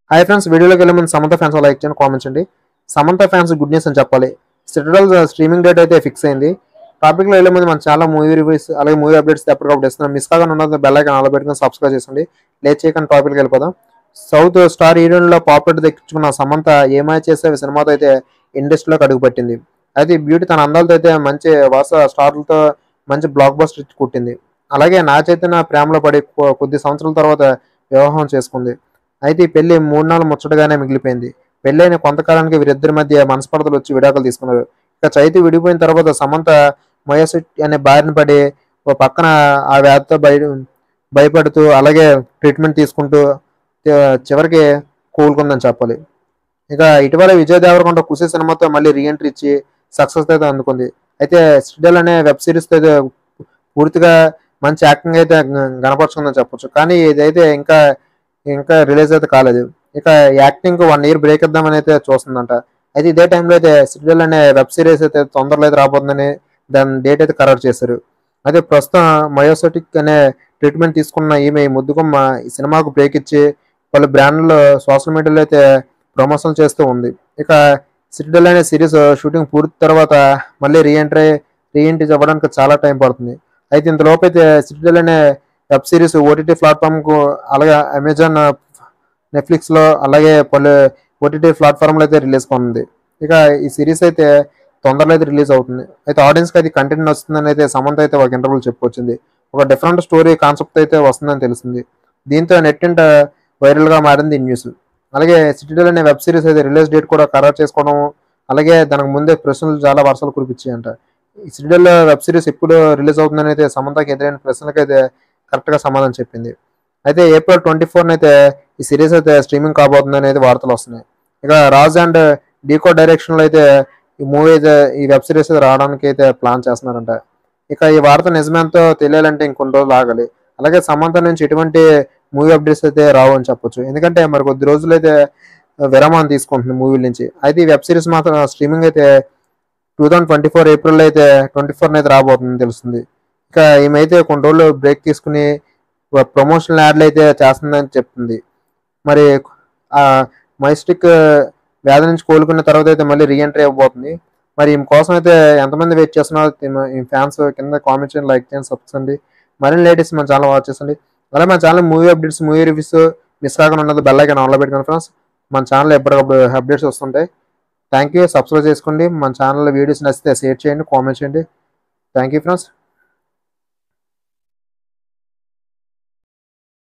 hi friends వీడియోలోకి వెళ్ళే ముందు సమంత ఫ్యాన్స్ లైక్ చేయండి కామెంట్ చేయండి సమంత ఫ్యాన్స్ గుడ్ న్యూస్ అని చెప్పాలి సిటడల్ స్ట్రీమింగ్ డేట్ అయితే ఫిక్స్ అయింది టాపిక్లో వెళ్ళే ముందు మన చాలా మూవీ రివ్యూస్ అలాగే మూవీ అప్డేట్స్ ఎప్పటికప్పుడు ఇస్తున్నాం మిస్ కాకుండా ఉన్నది బెల్ ఐకాన్ ఆలో పెట్టుకుని సబ్స్క్రైబ్ చేయండి లేట్ చేయకుండా టాపిక్కి వెళ్ళిపోదాం సౌత్ స్టార్ హీరోయిన్లో పాపులర్ దక్కించుకున్న సమంత ఏమై చేసే సినిమాతో అయితే ఇండస్ట్రీలోకి అడుగుపెట్టింది అయితే ఈ బ్యూటీ తన అందాలతో అయితే మంచి వాస స్టార్లతో మంచి బ్లాక్ బస్టర్ కుట్టింది అలాగే నా చైతన్య ప్రేమలో పడి కొ- కొద్ది సంవత్సరాల తర్వాత వివాహం చేసుకుంది అయితే ఈ పెళ్లి మూడు నాలుగు ముచ్చటగానే మిగిలిపోయింది పెళ్ళైన కొంతకాలానికి వీరిద్దరి మధ్య మనస్పర్ధలు వచ్చి విడాకులు తీసుకున్నారు ఇక చైతి విడిపోయిన తర్వాత సమంత మయోసిటీ అనే బారిన పడి ఓ పక్కన ఆ వ్యాధితో బయ భయపడుతూ అలాగే ట్రీట్మెంట్ తీసుకుంటూ ఆ, చివరికి కోలుకుందని చెప్పాలి ఇక ఇటీవల విజయ్ దేవరకొండ కుసి సినిమాతో మళ్ళీ రీఎంట్రీ ఇచ్చి సక్సెస్ అయితే అందుకుంది అయితే స్టిడల్ అనే వెబ్ సిరీస్ అయితే పూర్తిగా మంచి యాక్టింగ్ అయితే కనపరుచుకుందని చెప్పొచ్చు కానీ ఇదైతే ఇంకా ఇంకా రిలీజ్ అయితే కాలేదు ఇక యాక్టింగ్ వన్ ఇయర్ బ్రేక్ ఇద్దామని అయితే చూస్తుందంట అయితే ఇదే టైంలో అయితే సిటిజల్ అనే వెబ్ సిరీస్ అయితే తొందరలో అయితే రాబోతుందని దాని డేట్ అయితే ఖరారు చేశారు అయితే ప్రస్తుతం మయోసోటిక్ అనే ట్రీట్మెంట్ తీసుకున్న ఈమె ఈ ముద్దుగుమ్మ ఈ సినిమాకు బ్రేక్ ఇచ్చి పలు బ్రాండ్లు సోషల్ మీడియాలో అయితే ప్రమోషన్ చేస్తూ ఉంది ఇక సిటిడల్ అనే సిరీస్ షూటింగ్ పూర్తి తర్వాత మళ్ళీ రీఎంట్రీ రీఎంట్రీ అవ్వడానికి చాలా టైం పడుతుంది అయితే ఇంతలోపు అయితే సిటిడల్ అనే వెబ్ సిరీస్ ఓటీటీ ప్లాట్ఫామ్కు అలాగే అమెజాన్ నెట్ఫ్లిక్స్లో అలాగే పలు ఓటీటీ ప్లాట్ఫామ్లో అయితే రిలీజ్ కానుంది ఇక ఈ సిరీస్ అయితే తొందరలో అయితే రిలీజ్ అవుతుంది అయితే ఆడియన్స్కి అది కంటెంట్ వస్తుందని అయితే సమంత అయితే ఒక ఇంటర్వ్యూలో చెప్పుకొచ్చింది ఒక డిఫరెంట్ స్టోరీ కాన్సెప్ట్ అయితే వస్తుందని తెలిసింది దీంతో నెట్టింట వైరల్గా మారింది ఈ న్యూస్ అలాగే సిటీడల్ అనే వెబ్ సిరీస్ అయితే రిలీజ్ డేట్ కూడా ఖరారు చేసుకోవడం అలాగే దానికి ముందే ప్రశ్నలు చాలా వర్షాలు కురిపించాయంట ఈ సిటీడల్ వెబ్ సిరీస్ ఎప్పుడు రిలీజ్ అవుతుందని అయితే సమంతకి ఎదురైన ప్రశ్నలకు అయితే కరెక్ట్గా సమాధానం చెప్పింది అయితే ఏప్రిల్ ట్వంటీ ఫోర్న అయితే ఈ సిరీస్ అయితే స్ట్రీమింగ్ కాబోతుంది అనేది వార్తలు వస్తున్నాయి ఇక రాజ్ అండ్ డీకో డైరెక్షన్లో అయితే ఈ మూవీ అయితే ఈ వెబ్ సిరీస్ అయితే రావడానికి అయితే ప్లాన్ చేస్తున్నారంట ఇక ఈ వార్త నిజమేంతో తెలియాలంటే ఇంకొన్ని రోజులు ఆగాలి అలాగే సమంత నుంచి ఎటువంటి మూవీ అప్డేట్స్ అయితే రావు అని చెప్పొచ్చు ఎందుకంటే మరి కొద్ది రోజులు అయితే విరామం తీసుకుంటుంది మూవీ నుంచి అయితే ఈ వెబ్ సిరీస్ మాత్రం స్ట్రీమింగ్ అయితే two thousand twenty four April అయితే ట్వంటీ ఫోర్ అయితే రాబోతుంది తెలుస్తుంది ఇక ఈమె అయితే కొన్ని రోజులు బ్రేక్ తీసుకుని ప్రమోషనల్ యాడ్లు అయితే చేస్తుందని చెప్తుంది మరి ఆ మైస్టిక్ వ్యాధి నుంచి కోలుకున్న తర్వాత అయితే మళ్ళీ రీఎంట్రీ అవ్వబోతుంది మరి ఈమె కోసం అయితే ఎంతమంది వెయిట్ చేస్తున్నారో ఈ ఫ్యాన్స్ కింద కామెంట్ చేయండి లైక్ చేయండి సబ్స్క్రైబ్ చేయండి మరిన్ని లేటెస్ట్ మన ఛానల్ వాచ్ చేసండి అలాగే మన channel movie updates movie reviews miss కాకుండా ఉన్నది బెల్ ఐకాన్ ఆన్లో పెట్టుకోండి ఫ్రెండ్స్ మన ఛానల్ ఎప్పటికప్పుడు అప్డేట్స్ వస్తుంటాయి థ్యాంక్ యూ సబ్స్క్రైబ్ చేసుకోండి మన ఛానల్ వీడియోస్ నచ్చితే షేర్ చేయండి కామెంట్ చేయండి థ్యాంక్ యూ ఫ్రెండ్స్